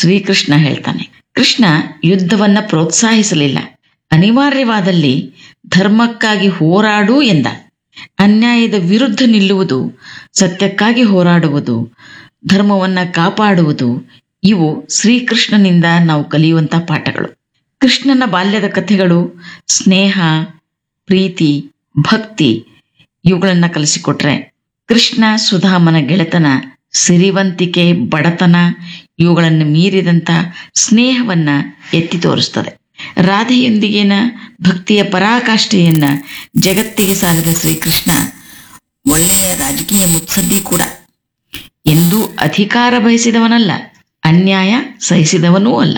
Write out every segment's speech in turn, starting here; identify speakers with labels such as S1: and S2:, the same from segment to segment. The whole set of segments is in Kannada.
S1: ಶ್ರೀಕೃಷ್ಣ ಹೇಳ್ತಾನೆ ಕೃಷ್ಣ ಯುದ್ಧವನ್ನ ಪ್ರೋತ್ಸಾಹಿಸಲಿಲ್ಲ ಅನಿವಾರ್ಯವಾದಲ್ಲಿ ಧರ್ಮಕ್ಕಾಗಿ ಹೋರಾಡು ಎಂದ ಅನ್ಯಾಯದ ವಿರುದ್ಧ ನಿಲ್ಲುವುದು ಸತ್ಯಕ್ಕಾಗಿ ಹೋರಾಡುವುದು ಧರ್ಮವನ್ನ ಕಾಪಾಡುವುದು ಇವು ಶ್ರೀಕೃಷ್ಣನಿಂದ ನಾವು ಕಲಿಯುವಂತ ಪಾಠಗಳು ಕೃಷ್ಣನ ಬಾಲ್ಯದ ಕಥೆಗಳು ಸ್ನೇಹ ಪ್ರೀತಿ ಭಕ್ತಿ ಇವುಗಳನ್ನ ಕಲಿಸಿಕೊಟ್ರೆ ಕೃಷ್ಣ ಸುಧಾಮನ ಗೆಳೆತನ ಸಿರಿವಂತಿಕೆ ಬಡತನ ಇವುಗಳನ್ನು ಮೀರಿದಂತ ಸ್ನೇಹವನ್ನ ಎತ್ತಿ ತೋರಿಸ್ತದೆ ರಾಧೆಯೊಂದಿಗಿನ ಭಕ್ತಿಯ ಪರಾಕಾಷ್ಠೆಯನ್ನ ಜಗತ್ತಿಗೆ ಸಾರಿದ ಶ್ರೀಕೃಷ್ಣ ಒಳ್ಳೆಯ ರಾಜಕೀಯ ಮುತ್ಸದ್ದಿ ಕೂಡ ಎಂದೂ ಅಧಿಕಾರ ಬಯಸಿದವನಲ್ಲ ಅನ್ಯಾಯ ಸಹಿಸಿದವನೂ ಅಲ್ಲ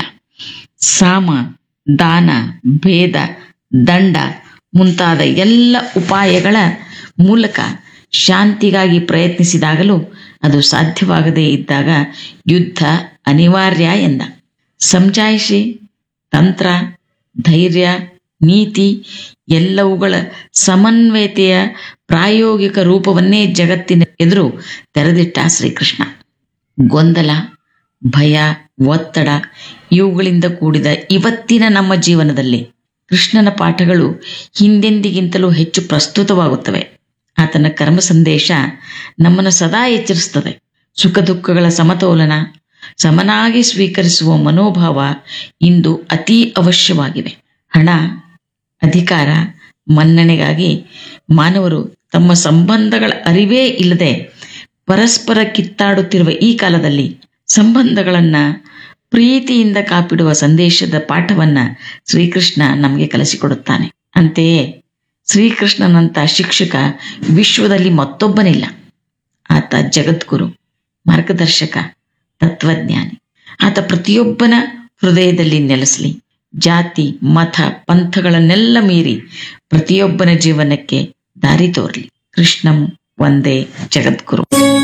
S1: ಸಾಮ ದಾನ ಭೇದ ದಂಡ ಮುಂತಾದ ಎಲ್ಲ ಉಪಾಯಗಳ ಮೂಲಕ ಶಾಂತಿಗಾಗಿ ಪ್ರಯತ್ನಿಸಿದಾಗಲೂ ಅದು ಸಾಧ್ಯವಾಗದೇ ಇದ್ದಾಗ ಯುದ್ಧ ಅನಿವಾರ್ಯ ಎಂದ ಸಮಜಾಯಿಷಿ ತಂತ್ರ ಧೈರ್ಯ ನೀತಿ ಎಲ್ಲವುಗಳ ಸಮನ್ವಯತೆಯ ಪ್ರಾಯೋಗಿಕ ರೂಪವನ್ನೇ ಜಗತ್ತಿನ ಎದುರು ತೆರೆದಿಟ್ಟ ಶ್ರೀಕೃಷ್ಣ ಗೊಂದಲ ಭಯ ಒತ್ತಡ ಇವುಗಳಿಂದ ಕೂಡಿದ ಇವತ್ತಿನ ನಮ್ಮ ಜೀವನದಲ್ಲಿ ಕೃಷ್ಣನ ಪಾಠಗಳು ಹಿಂದೆಂದಿಗಿಂತಲೂ ಹೆಚ್ಚು ಪ್ರಸ್ತುತವಾಗುತ್ತವೆ ಆತನ ಕರ್ಮ ಸಂದೇಶ ನಮ್ಮನ್ನು ಸದಾ ಎಚ್ಚರಿಸ್ತದೆ ಸುಖ ದುಃಖಗಳ ಸಮತೋಲನ ಸಮನಾಗಿ ಸ್ವೀಕರಿಸುವ ಮನೋಭಾವ ಇಂದು ಅತೀ ಅವಶ್ಯವಾಗಿವೆ ಹಣ ಅಧಿಕಾರ ಮನ್ನಣೆಗಾಗಿ ಮಾನವರು ತಮ್ಮ ಸಂಬಂಧಗಳ ಅರಿವೇ ಇಲ್ಲದೆ ಪರಸ್ಪರ ಕಿತ್ತಾಡುತ್ತಿರುವ ಈ ಕಾಲದಲ್ಲಿ ಸಂಬಂಧಗಳನ್ನ ಪ್ರೀತಿಯಿಂದ ಕಾಪಿಡುವ ಸಂದೇಶದ ಪಾಠವನ್ನ ಶ್ರೀಕೃಷ್ಣ ನಮಗೆ ಕಲಿಸಿಕೊಡುತ್ತಾನೆ ಅಂತೆಯೇ ಶ್ರೀಕೃಷ್ಣನಂತ ಶಿಕ್ಷಕ ವಿಶ್ವದಲ್ಲಿ ಮತ್ತೊಬ್ಬನಿಲ್ಲ ಆತ ಜಗದ್ಗುರು ಮಾರ್ಗದರ್ಶಕ ತತ್ವಜ್ಞಾನಿ ಆತ ಪ್ರತಿಯೊಬ್ಬನ ಹೃದಯದಲ್ಲಿ ನೆಲೆಸಲಿ ಜಾತಿ ಮತ ಪಂಥಗಳನ್ನೆಲ್ಲ ಮೀರಿ ಪ್ರತಿಯೊಬ್ಬನ ಜೀವನಕ್ಕೆ ದಾರಿ ತೋರಲಿ ಕೃಷ್ಣಂ ಒಂದೇ ಜಗದ್ಗುರು